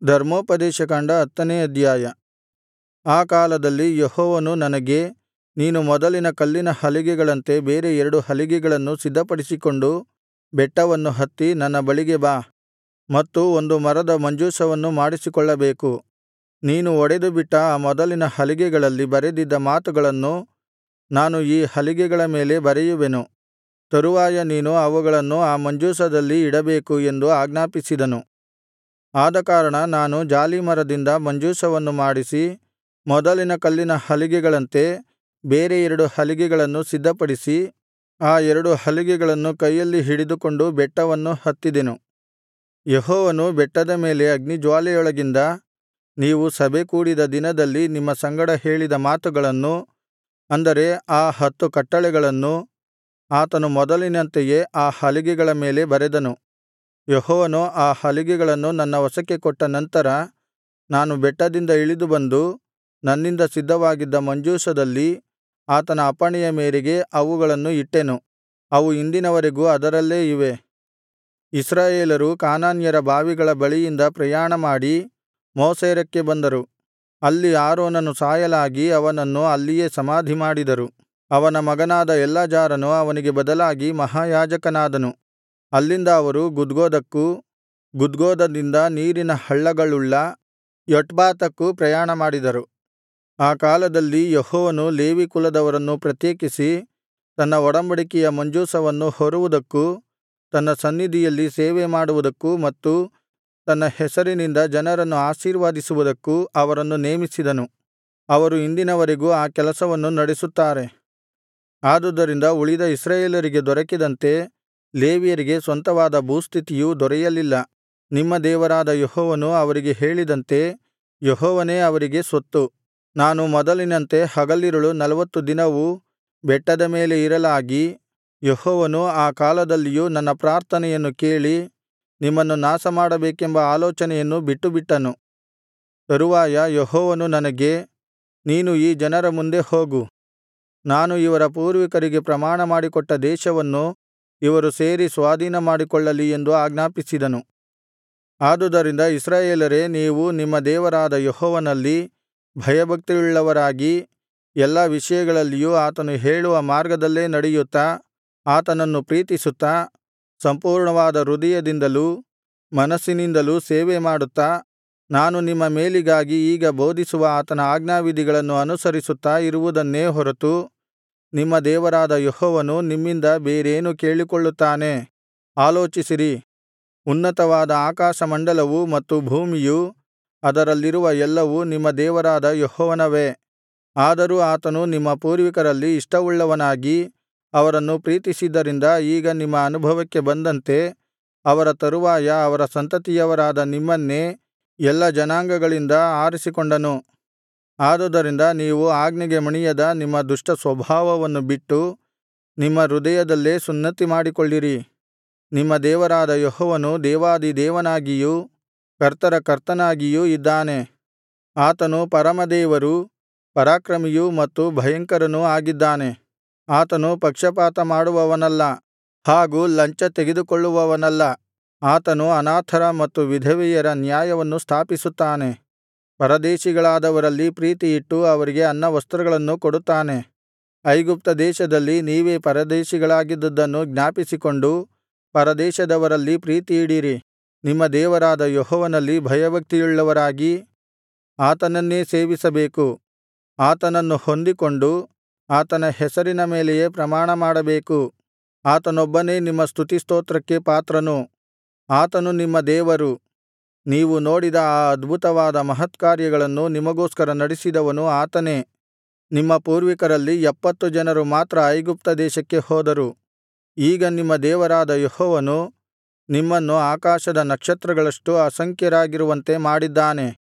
ಧರ್ಮೋಪದೇಶಕಾಂಡ ಹತ್ತನೇ ಅಧ್ಯಾಯ ಆ ಕಾಲದಲ್ಲಿ ಯೆಹೋವನು ನನಗೆ ನೀನು ಮೊದಲಿನ ಕಲ್ಲಿನ ಹಲಿಗೆಗಳಂತೆ ಬೇರೆ ಎರಡು ಹಲಿಗೆಗಳನ್ನು ಸಿದ್ಧಪಡಿಸಿಕೊಂಡು ಬೆಟ್ಟವನ್ನು ಹತ್ತಿ ನನ್ನ ಬಳಿಗೆ ಬಾ ಮತ್ತು ಒಂದು ಮರದ ಮಂಜೂಷವನ್ನು ಮಾಡಿಸಿಕೊಳ್ಳಬೇಕು ನೀನು ಒಡೆದುಬಿಟ್ಟ ಆ ಮೊದಲಿನ ಹಲಿಗೆಗಳಲ್ಲಿ ಬರೆದಿದ್ದ ಮಾತುಗಳನ್ನು ನಾನು ಈ ಹಲಿಗೆಗಳ ಮೇಲೆ ಬರೆಯುವೆನು ತರುವಾಯ ನೀನು ಅವುಗಳನ್ನು ಆ ಮಂಜೂಷದಲ್ಲಿ ಇಡಬೇಕು ಎಂದು ಆಜ್ಞಾಪಿಸಿದನು ಆದಕಾರಣ ನಾನು ಜಾಲೀಮರದಿಂದ ಮಂಜೂಷವನ್ನು ಮಾಡಿಸಿ ಮೊದಲಿನ ಕಲ್ಲಿನ ಹಲಿಗೆಗಳಂತೆ ಬೇರೆ ಎರಡು ಹಲಿಗೆಗಳನ್ನು ಸಿದ್ಧಪಡಿಸಿ ಆ ಎರಡು ಹಲಿಗೆಗಳನ್ನು ಕೈಯಲ್ಲಿ ಹಿಡಿದುಕೊಂಡು ಬೆಟ್ಟವನ್ನು ಹತ್ತಿದೆನು ಯೆಹೋವನು ಬೆಟ್ಟದ ಮೇಲೆ ಅಗ್ನಿಜ್ವಾಲೆಯೊಳಗಿಂದ ನೀವು ಸಭೆ ಕೂಡಿದ ದಿನದಲ್ಲಿ ನಿಮ್ಮ ಸಂಗಡ ಹೇಳಿದ ಮಾತುಗಳನ್ನು ಅಂದರೆ ಆ ಹತ್ತು ಕಟ್ಟಳೆಗಳನ್ನು ಆತನು ಮೊದಲಿನಂತೆಯೇ ಆ ಹಲಿಗೆಗಳ ಮೇಲೆ ಬರೆದನು ಯೆಹೋವನು ಆ ಹಲಿಗೆಗಳನ್ನು ನನ್ನ ವಶಕ್ಕೆ ಕೊಟ್ಟ ನಂತರ ನಾನು ಬೆಟ್ಟದಿಂದ ಇಳಿದು ಬಂದು ನನ್ನಿಂದ ಸಿದ್ಧವಾಗಿದ್ದ ಮಂಜೂಷದಲ್ಲಿ ಆತನ ಅಪ್ಪಣೆಯ ಮೇರೆಗೆ ಅವುಗಳನ್ನು ಇಟ್ಟೆನು ಅವು ಇಂದಿನವರೆಗೂ ಅದರಲ್ಲೇ ಇವೆ ಇಸ್ರಾಯೇಲರು ಕಾನಾನ್ಯರ ಬಾವಿಗಳ ಬಳಿಯಿಂದ ಪ್ರಯಾಣಮಾಡಿ ಮೋಸೇರಕ್ಕೆ ಬಂದರು ಅಲ್ಲಿ ಆರೋನನು ಸಾಯಲಾಗಿ ಅವನನ್ನು ಅಲ್ಲಿಯೇ ಸಮಾಧಿಮಾಡಿದರು ಅವನ ಮಗನಾದ ಎಲ್ಲಾಜಾರನು ಅವನಿಗೆ ಬದಲಾಗಿ ಮಹಾಯಾಜಕನಾದನು ಅಲ್ಲಿಂದ ಅವರು ಗುದ್ಗೋದಕ್ಕೂ ಗುದ್ಗೋದದಿಂದ ನೀರಿನ ಹಳ್ಳಗಳುಳ್ಳ ಯೊಟ್ಬಾತಕ್ಕೂ ಪ್ರಯಾಣಮಾಡಿದರು ಆ ಕಾಲದಲ್ಲಿ ಯೆಹೋವನು ಲೇವಿ ಕುಲದವರನ್ನು ಪ್ರತ್ಯೇಕಿಸಿ ತನ್ನ ಒಡಂಬಡಿಕೆಯ ಮಂಜೂಷವನ್ನು ಹೊರುವುದಕ್ಕೂ ತನ್ನ ಸನ್ನಿಧಿಯಲ್ಲಿ ಸೇವೆಮಾಡುವುದಕ್ಕೂ ಮತ್ತು ತನ್ನ ಹೆಸರಿನಿಂದ ಜನರನ್ನು ಆಶೀರ್ವದಿಸುವುದಕ್ಕೂ ಅವರನ್ನು ನೇಮಿಸಿದನು ಅವರು ಇಂದಿನವರೆಗೂ ಆ ಕೆಲಸವನ್ನು ನಡೆಸುತ್ತಾರೆ ಆದುದರಿಂದ ಉಳಿದ ಇಸ್ರಾಯೇಲರಿಗೆ ದೊರಕಿದಂತೆ ಲೇವಿಯರಿಗೆ ಸ್ವಂತವಾದ ಭೂಸ್ಥಿತಿಯು ದೊರೆಯಲಿಲ್ಲ ನಿಮ್ಮ ದೇವರಾದ ಯೆಹೋವನು ಅವರಿಗೆ ಹೇಳಿದಂತೆ ಯೆಹೋವನೇ ಅವರಿಗೆ ಸ್ವತ್ತು ನಾನು ಮೊದಲಿನಂತೆ ಹಗಲಿರುಳು ನಲ್ವತ್ತು ದಿನವೂ ಬೆಟ್ಟದ ಮೇಲೆ ಇರಲಾಗಿ ಯೆಹೋವನು ಆ ಕಾಲದಲ್ಲಿಯೂ ನನ್ನ ಪ್ರಾರ್ಥನೆಯನ್ನು ಕೇಳಿ ನಿಮ್ಮನ್ನು ನಾಶಮಾಡಬೇಕೆಂಬ ಆಲೋಚನೆಯನ್ನು ಬಿಟ್ಟುಬಿಟ್ಟನು ತರುವಾಯ ಯೆಹೋವನು ನನಗೆ ನೀನು ಈ ಜನರ ಮುಂದೆ ಹೋಗು ನಾನು ಇವರ ಪೂರ್ವಿಕರಿಗೆ ಪ್ರಮಾಣಮಾಡಿಕೊಟ್ಟ ದೇಶವನ್ನು ಇವರು ಸೇರಿ ಸ್ವಾಧೀನಮಾಡಿಕೊಳ್ಳಲಿ ಎಂದು ಆಜ್ಞಾಪಿಸಿದನು ಆದುದರಿಂದ ಇಸ್ರಾಯೇಲರೇ ನೀವು ನಿಮ್ಮ ದೇವರಾದ ಯೆಹೋವನಲ್ಲಿ ಭಯಭಕ್ತಿಯುಳ್ಳವರಾಗಿ ಎಲ್ಲಾ ವಿಷಯಗಳಲ್ಲಿಯೂ ಆತನು ಹೇಳುವ ಮಾರ್ಗದಲ್ಲೇ ನಡೆಯುತ್ತಾ ಆತನನ್ನು ಪ್ರೀತಿಸುತ್ತಾ ಸಂಪೂರ್ಣವಾದ ಹೃದಯದಿಂದಲೂ ಮನಸ್ಸಿನಿಂದಲೂ ಸೇವೆಮಾಡುತ್ತಾ ನಾನು ನಿಮ್ಮ ಮೇಲಿಗಾಗಿ ಈಗ ಬೋಧಿಸುವ ಆತನ ಆಜ್ಞಾವಿಧಿಗಳನ್ನು ಅನುಸರಿಸುತ್ತಾ ಇರುವುದನ್ನೇ ಹೊರತು ನಿಮ್ಮ ದೇವರಾದ ಯೆಹೋವನು ನಿಮ್ಮಿಂದ ಬೇರೇನು ಕೇಳಿಕೊಳ್ಳುತ್ತಾನೆ ಆಲೋಚಿಸಿರಿ ಉನ್ನತವಾದ ಆಕಾಶಮಂಡಲವೂ ಮತ್ತು ಭೂಮಿಯೂ ಅದರಲ್ಲಿರುವ ಎಲ್ಲವೂ ನಿಮ್ಮ ದೇವರಾದ ಯೆಹೋವನವೇ ಆದರೂ ಆತನು ನಿಮ್ಮ ಪೂರ್ವಿಕರಲ್ಲಿ ಇಷ್ಟವುಳ್ಳವನಾಗಿ ಅವರನ್ನು ಪ್ರೀತಿಸಿದ್ದರಿಂದ ಈಗ ನಿಮ್ಮ ಅನುಭವಕ್ಕೆ ಬಂದಂತೆ ಅವರ ತರುವಾಯ ಅವರ ಸಂತತಿಯವರಾದ ನಿಮ್ಮನ್ನೇ ಎಲ್ಲಾ ಜನಾಂಗಗಳಿಂದ ಆರಿಸಿಕೊಂಡನು ಆದುದರಿಂದ ನೀವು ಆಜ್ಞೆಗೆ ಮಣಿಯದ ನಿಮ್ಮ ದುಷ್ಟ ಸ್ವಭಾವವನ್ನು ಬಿಟ್ಟು ನಿಮ್ಮ ಹೃದಯದಲ್ಲೇ ಸುನ್ನತಿಮಾಡಿಕೊಳ್ಳಿರಿ ನಿಮ್ಮ ದೇವರಾದ ಯೆಹೋವನು ದೇವಾಧಿದೇವನಾಗಿಯೂ ಕರ್ತರ ಕರ್ತನಾಗಿಯೂ ಇದ್ದಾನೆ ಆತನು ಪರಮದೇವರೂ ಪರಾಕ್ರಮಿಯೂ ಮತ್ತು ಭಯಂಕರನೂ ಆಗಿದ್ದಾನೆ ಆತನು ಪಕ್ಷಪಾತ ಮಾಡುವವನಲ್ಲ ಹಾಗೂ ಲಂಚ ತೆಗೆದುಕೊಳ್ಳುವವನಲ್ಲ ಆತನು ಅನಾಥರ ಮತ್ತು ವಿಧವೆಯರ ನ್ಯಾಯವನ್ನು ಸ್ಥಾಪಿಸುತ್ತಾನೆ ಪರದೇಶಿಗಳಾದವರಲ್ಲಿ ಪ್ರೀತಿಯಿಟ್ಟು ಅವರಿಗೆ ಅನ್ನವಸ್ತ್ರಗಳನ್ನು ಕೊಡುತ್ತಾನೆ ಐಗುಪ್ತ ದೇಶದಲ್ಲಿ ನೀವೇ ಪರದೇಶಿಗಳಾಗಿದ್ದುದನ್ನು ಜ್ಞಾಪಿಸಿಕೊಂಡು ಪರದೇಶದವರಲ್ಲಿ ಪ್ರೀತಿಯಿಡಿರಿ ನಿಮ್ಮ ದೇವರಾದ ಯೆಹೋವನಲ್ಲಿ ಭಯಭಕ್ತಿಯುಳ್ಳವರಾಗಿ ಆತನನ್ನೇ ಸೇವಿಸಬೇಕು ಆತನನ್ನು ಹೊಂದಿಕೊಂಡು ಆತನ ಹೆಸರಿನ ಮೇಲೆಯೇ ಪ್ರಮಾಣಮಾಡಬೇಕು ಆತನೊಬ್ಬನೇ ನಿಮ್ಮ ಸ್ತುತಿಸ್ತೋತ್ರಕ್ಕೆ ಪಾತ್ರನು ಆತನು ನಿಮ್ಮ ದೇವರು ನೀವು ನೋಡಿದ ಆ ಅದ್ಭುತವಾದ ಮಹತ್ಕಾರ್ಯಗಳನ್ನು ನಿಮಗೋಸ್ಕರ ನಡೆಸಿದವನು ಆತನೇ ನಿಮ್ಮ ಪೂರ್ವಿಕರಲ್ಲಿ ಎಪ್ಪತ್ತು ಜನರು ಮಾತ್ರ ಐಗುಪ್ತ ದೇಶಕ್ಕೆ ಹೋದರು ಈಗ ನಿಮ್ಮ ದೇವರಾದ ಯೆಹೋವನು ನಿಮ್ಮನ್ನು ಆಕಾಶದ ನಕ್ಷತ್ರಗಳಷ್ಟು ಅಸಂಖ್ಯರಾಗಿರುವಂತೆ ಮಾಡಿದ್ದಾನೆ